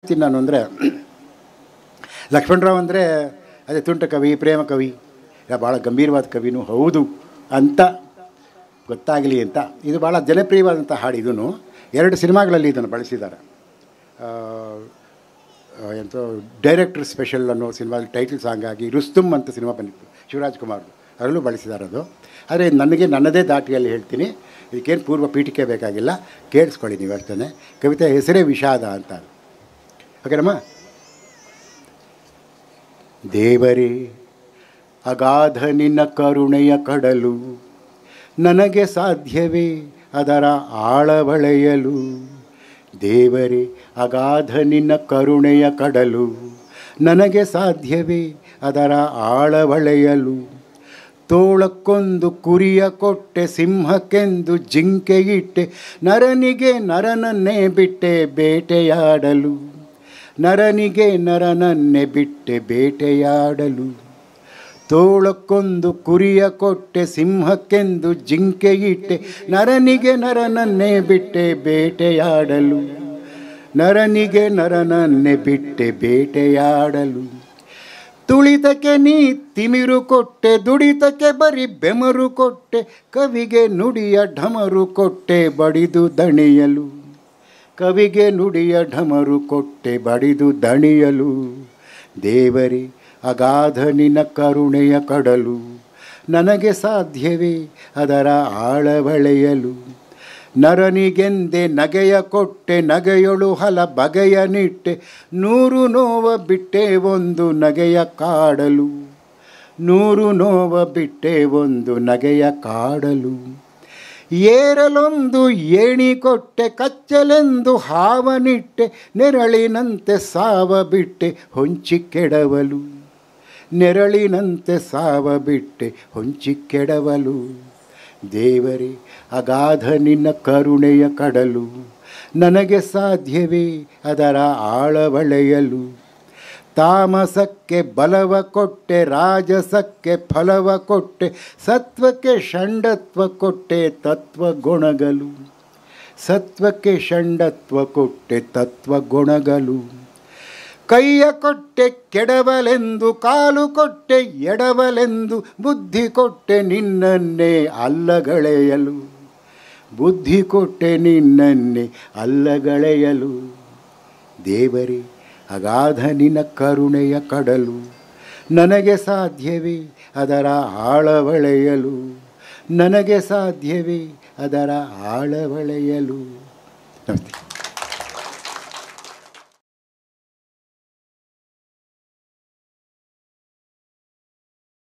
ಹೇಳ್ತೀನಿ ನಾನು ಅಂದರೆ ಲಕ್ಷ್ಮಣರಾವ್ ಅಂದರೆ ಅದೇ ತುಂಟ ಕವಿ ಪ್ರೇಮ ಕವಿ ಇಲ್ಲ ಭಾಳ ಗಂಭೀರವಾದ ಕವಿನೂ ಹೌದು ಅಂತ ಗೊತ್ತಾಗಲಿ ಅಂತ ಇದು ಭಾಳ ಜನಪ್ರಿಯವಾದಂಥ ಹಾಡು ಇದೂ ಎರಡು ಸಿನಿಮಾಗಳಲ್ಲಿ ಇದನ್ನು ಬಳಸಿದ್ದಾರೆ ಆ, ಆ, ಎಂಥ ಡೈರೆಕ್ಟರ್ ಸ್ಪೆಷಲ್ ಅನ್ನೋ ಸಿನಿಮಾದ ಟೈಟಲ್ ಸಾಂಗ್ ಆಗಿ ರುಸ್ತುಮ್ ಅಂತ ಸಿನಿಮಾ ಬಂದಿತ್ತು ಶಿವರಾಜ್ ಕುಮಾರ್ದು ಅದರಲ್ಲೂ ಬಳಸಿದ್ದಾರೆ ಅದು ಆದರೆ ನನಗೆ ನನ್ನದೇ ದಾಟಿಯಲ್ಲಿ ಹೇಳ್ತೀನಿ ಇದಕ್ಕೇನು ಪೂರ್ವ ಪೀಠಿಕೆ ಬೇಕಾಗಿಲ್ಲ ಕೇಳಿಸ್ಕೊಳ್ಳಿ ನೀವು ಅಷ್ಟೇ ಕವಿತೆ ಹೆಸರೇ ವಿಷಾದ ಅಂತ ಓಕೆನಮ್ಮ ದೇವರೇ ಅಗಾಧ ನಿನ್ನ ಕರುಣೆಯ ಕಡಲು ನನಗೆ ಸಾಧ್ಯವೇ ಅದರ ಆಳವಳೆಯಲು ದೇವರೇ ಅಗಾಧ ನಿನ್ನ ಕರುಣೆಯ ಕಡಲು ನನಗೆ ಸಾಧ್ಯವೇ ಅದರ ಆಳವಳೆಯಲು ತೋಳಕ್ಕೊಂದು ಕುರಿಯ ಕೊಟ್ಟೆ ಸಿಂಹಕ್ಕೆಂದು ಜಿಂಕೆ ಇಟ್ಟೆ ನರನಿಗೆ ನರನನ್ನೇ ಬಿಟ್ಟೆ ಬೇಟೆಯಾಡಲು ನರನಿಗೆ ನರನನ್ನೇ ಬಿಟ್ಟೆ ಬೇಟೆಯಾಡಲು ತೋಳಕ್ಕೊಂದು ಕುರಿಯ ಕೊಟ್ಟೆ ಸಿಂಹಕ್ಕೆಂದು ಜಿಂಕೆ ಇಟ್ಟೆ ನರನಿಗೆ ನರನನ್ನೇ ಬಿಟ್ಟೆ ಬೇಟೆಯಾಡಲು ನರನಿಗೆ ನರನನ್ನೇ ಬಿಟ್ಟೆ ಬೇಟೆಯಾಡಲು ತುಳಿತಕ್ಕೆ ನೀ ತಿಮಿರು ಕೊಟ್ಟೆ ದುಡಿತಕ್ಕೆ ಬರೀ ಬೆಮರು ಕೊಟ್ಟೆ ಕವಿಗೆ ನುಡಿಯ ಢಮರು ಕೊಟ್ಟೆ ಬಡಿದು ದಣಿಯಲು ಕವಿಗೆ ನುಡಿಯ ಢಮರು ಕೊಟ್ಟೆ ಬಡಿದು ದಣಿಯಲು ದೇವರೇ ಅಗಾಧ ನಿನ್ನ ಕರುಣೆಯ ಕಡಲು ನನಗೆ ಸಾಧ್ಯವೇ ಅದರ ಆಳವಳೆಯಲು ನರನಿಗೆಂದೆ ನಗೆಯ ಕೊಟ್ಟೆ ನಗೆಯೊಳು ಹಲ ಬಗೆಯ ನಿಟ್ಟೆ ನೂರು ನೋವ ಬಿಟ್ಟೆ ಒಂದು ನಗೆಯ ಕಾಡಲು ನೂರು ನೋವ ಬಿಟ್ಟೆ ಒಂದು ನಗೆಯ ಕಾಡಲು ಏರಲೊಂದು ಏಣಿ ಕೊಟ್ಟೆ ಕಚ್ಚಲೆಂದು ಹಾವನಿಟ್ಟೆ ನೆರಳಿನಂತೆ ಸಾವ ಬಿಟ್ಟೆ ಹೊಂಚಿ ಕೆಡವಲು ನೆರಳಿನಂತೆ ಸಾವ ಬಿಟ್ಟೆ ಹೊಂಚಿ ಕೆಡವಲು ದೇವರೇ ಅಗಾಧ ನಿನ್ನ ಕರುಣೆಯ ಕಡಲು ನನಗೆ ಸಾಧ್ಯವೇ ಅದರ ಆಳವಳೆಯಲು ತಾಮಸಕ್ಕೆ ಬಲವ ಕೊಟ್ಟೆ ರಾಜಸಕ್ಕೆ ಫಲವ ಕೊಟ್ಟೆ ಸತ್ವಕ್ಕೆ ಷಂಡತ್ವ ಕೊಟ್ಟೆ ತತ್ವ ಗುಣಗಲು ಸತ್ವಕ್ಕೆ ಷಂಡತ್ವ ಕೊಟ್ಟೆ ತತ್ವ ಗುಣಗಲು ಕೈಯ ಕೊಟ್ಟೆ ಕೆಡವಲೆಂದು ಕಾಲು ಕೊಟ್ಟೆ ಎಡವಲೆಂದು ಬುದ್ಧಿ ಕೊಟ್ಟೆ ನಿನ್ನನ್ನೇ ಅಲ್ಲಗಳೆಯಲು ಬುದ್ಧಿ ಕೊಟ್ಟೆ ನಿನ್ನನ್ನೇ ಅಲ್ಲಗಳೆಯಲು ದೇವರೇ ಅಗಾಧ ನಿನ್ನ ಕರುಣೆಯ ಕಡಲು ನನಗೆ ಸಾಧ್ಯವೇ ಅದರ ಆಳವಳೆಯಲು ನನಗೆ ಸಾಧ್ಯವೇ ಅದರ ಆಳವಳೆಯಲು ನಮಸ್ತೆ